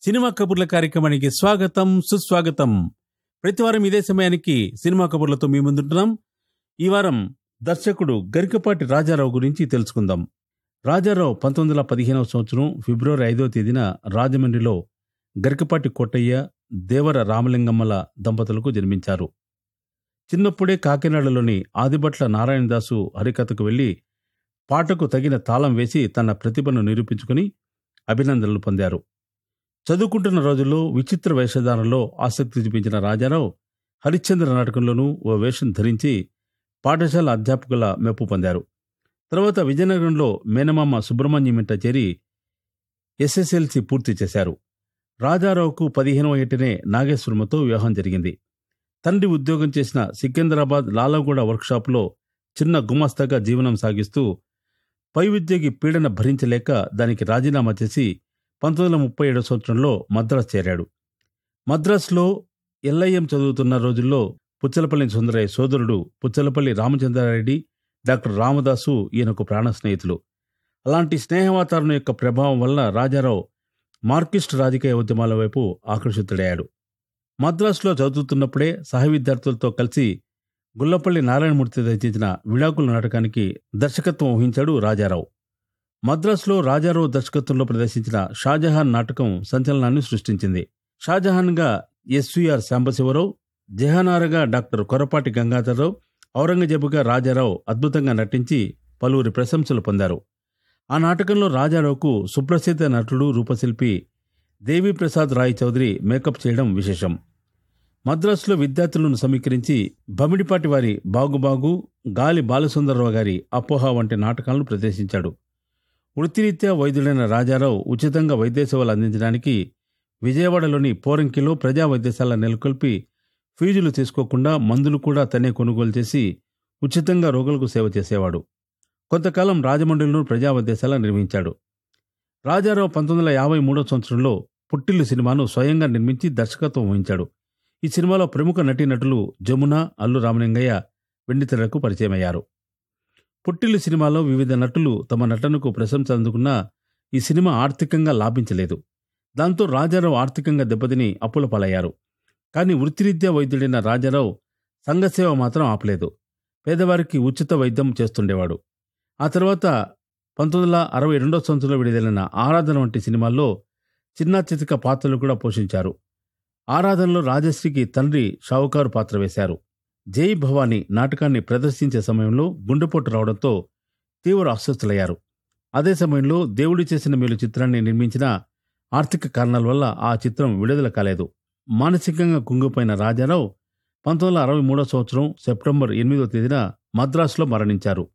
cinema కబుర్ల కార్యక్రమానికి స్వాగతం సుస్వాగతం ప్రతివారం ఇదే సమయానికి సినిమా కబుర్లతో మీ ముందుంటున్నాం ఈ వారం దర్శకుడు గరికపాటి రాజారావు గురించి తెలుసుకుందాం రాజారావు పంతొమ్మిది వందల పదిహేనవ సంవత్సరం ఫిబ్రవరి ఐదవ తేదీన రాజమండ్రిలో గరికపాటి కోటయ్య దేవర రామలింగమ్మల దంపతులకు జన్మించారు చిన్నప్పుడే కాకినాడలోని ఆదిభట్ల నారాయణదాసు హరికథకు వెళ్లి పాటకు తగిన తాళం వేసి తన ప్రతిభను నిరూపించుకుని అభినందనలు పొందారు చదువుకుంటున్న రోజుల్లో విచిత్ర వేషధారణలో ఆసక్తి చూపించిన రాజారావు హరిశ్చంద్ర నాటకంలోనూ ఓ వేషం ధరించి పాఠశాల అధ్యాపకుల మెప్పు పొందారు తర్వాత విజయనగరంలో మేనమామ సుబ్రహ్మణ్యం ఇంట చేరి ఎస్ఎస్ఎల్సి పూర్తి చేశారు రాజారావుకు పదిహేనవ ఏటనే నాగేశ్వరమ్మతో వివాహం జరిగింది తండ్రి ఉద్యోగం చేసిన సికింద్రాబాద్ లాలగూడ వర్క్షాప్లో చిన్న గుమాస్తాగా జీవనం సాగిస్తూ పై ఉద్యోగి పీడన భరించలేక దానికి రాజీనామా చేసి పంతొమ్మిది వందల ముప్పై ఏడవ సంవత్సరంలో మద్రాసు చేరాడు మద్రాసులో ఎల్ఐఎం చదువుతున్న రోజుల్లో పుచ్చలపల్లి సుందరయ్య సోదరుడు పుచ్చలపల్లి రామచంద్రారెడ్డి డాక్టర్ రామదాసు ఈయనకు ప్రాణ స్నేహితులు అలాంటి స్నేహ వాతావరణం యొక్క ప్రభావం వల్ల రాజారావు మార్కిస్ట్ రాజకీయ ఉద్యమాల వైపు ఆకర్షితుడయ్యాడు మద్రాసులో చదువుతున్నప్పుడే సహ విద్యార్థులతో కలిసి గుల్లపల్లి నారాయణమూర్తి రచించిన విడాకుల నాటకానికి దర్శకత్వం వహించాడు రాజారావు మద్రాసులో రాజారావు దర్శకత్వంలో ప్రదర్శించిన షాజహాన్ నాటకం సంచలనాన్ని సృష్టించింది షాజహాన్గా ఎస్వీఆర్ సాంబశివరావు జహానారగా డాక్టర్ కొరపాటి గంగాధరరావు ఔరంగజేబుగా రాజారావు అద్భుతంగా నటించి పలువురి ప్రశంసలు పొందారు ఆ నాటకంలో రాజారావుకు సుప్రసిద్ధ నటుడు రూపశిల్పి దేవీప్రసాద్ రాయ్ చౌదరి మేకప్ చేయడం విశేషం మద్రాసులో విద్యార్థులను సమీకరించి బమిడిపాటి వారి బాగుబాగు గాలి బాలసుందరరావు గారి అపోహ వంటి నాటకాలను ప్రదర్శించాడు వృత్తిరీత్యా వైద్యుడైన రాజారావు ఉచితంగా వైద్య సేవలు అందించడానికి విజయవాడలోని పోరంకిలో ప్రజా వైద్యశాల నెలకొల్పి ఫీజులు తీసుకోకుండా మందులు కూడా తనే కొనుగోలు చేసి ఉచితంగా రోగులకు సేవ చేసేవాడు కొంతకాలం రాజమండ్రిలో ప్రజా వైద్యశాల నిర్వహించాడు రాజారావు పంతొమ్మిది వందల యాభై మూడో సంవత్సరంలో పుట్టిల్లు సినిమాను స్వయంగా నిర్మించి దర్శకత్వం వహించాడు ఈ సినిమాలో ప్రముఖ నటీనటులు జమున అల్లు రామలింగయ్య వెండితెరకు పరిచయమయ్యారు పుట్టిల్లు సినిమాలో వివిధ నటులు తమ నటనకు ప్రశంస అందుకున్నా ఈ సినిమా ఆర్థికంగా లాభించలేదు దాంతో రాజారావు ఆర్థికంగా దెబ్బతిని అప్పుల పాలయ్యారు కానీ వృత్తిరీత్యా వైద్యుడైన రాజారావు సంఘసేవ మాత్రం ఆపలేదు పేదవారికి ఉచిత వైద్యం చేస్తుండేవాడు ఆ తర్వాత పంతొమ్మిది వందల అరవై రెండో సంవత్సరంలో విడుదలైన ఆరాధన వంటి సినిమాల్లో చిన్న చితక పాత్రలు కూడా పోషించారు ఆరాధనలో రాజశ్రీకి తండ్రి షావుకారు పాత్ర వేశారు జై భవానీ నాటకాన్ని ప్రదర్శించే సమయంలో గుండెపోటు రావడంతో తీవ్ర అస్వస్థులయ్యారు అదే సమయంలో దేవుడి చేసిన మేలు చిత్రాన్ని నిర్మించిన ఆర్థిక కారణాల వల్ల ఆ చిత్రం విడుదల కాలేదు మానసికంగా కుంగిపోయిన రాజారావు పంతొమ్మిది వందల అరవై మూడో సంవత్సరం సెప్టెంబర్ ఎనిమిదో తేదీన మద్రాసులో మరణించారు